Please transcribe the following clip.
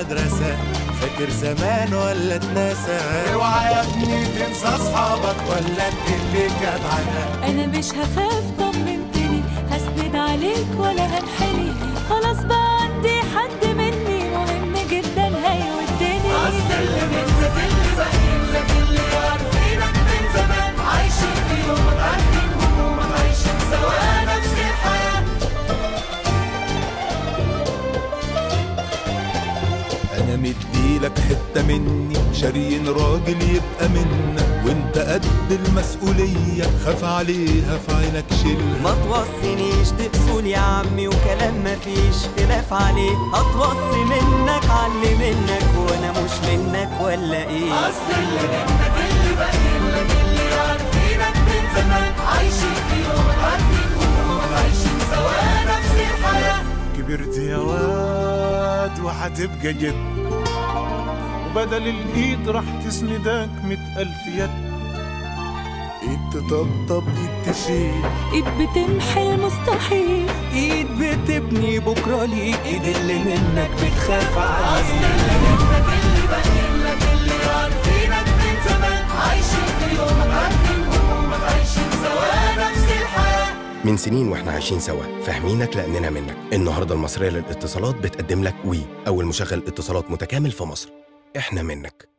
المدرسة فاكر زمان ولا اتنسى اوعى يا ابني تنسى اصحابك ولا اللي جدعنا انا مش هخاف طمنتني هسند عليك ولا هنحني خلاص بقى عندي حد مني مهم جدا هيودني اصل اللي منك اللي باقيين لك اللي عارفينك من زمان عايشين في يومك عارفين همومك عايشين سوا نفس الحياة انا مديلك حتة مني شارين راجل يبقى منا وانت قد المسؤولية خاف عليها في عينك شيلها ما توصينيش تقسول يا عمي وكلام مفيش خلاف عليه هتوصي منك علي منك وانا مش منك ولا ايه اصل اللي منك اللي باقيين لك اللي عارفينك من زمان عايشين في يومك عارفين همومك عايشين سوا نفس الحياة كبرت يا واد وهتبقى جد وبدل الايد راح تسندك مئة الف يد ايد تطبطب ايد تشيل ايد بتمحي المستحيل ايد بتبني بكره ليك ايد اللي منك بتخاف عليك اللي باقيين لك اللي عارفينك من زمان عايشين في يومك عارفين همومك عايشين سوا نفس الحياة من سنين واحنا عايشين سوا فاهمينك لاننا منك النهارده المصريه للاتصالات بتقدم لك وي اول مشغل اتصالات متكامل في مصر احنا منك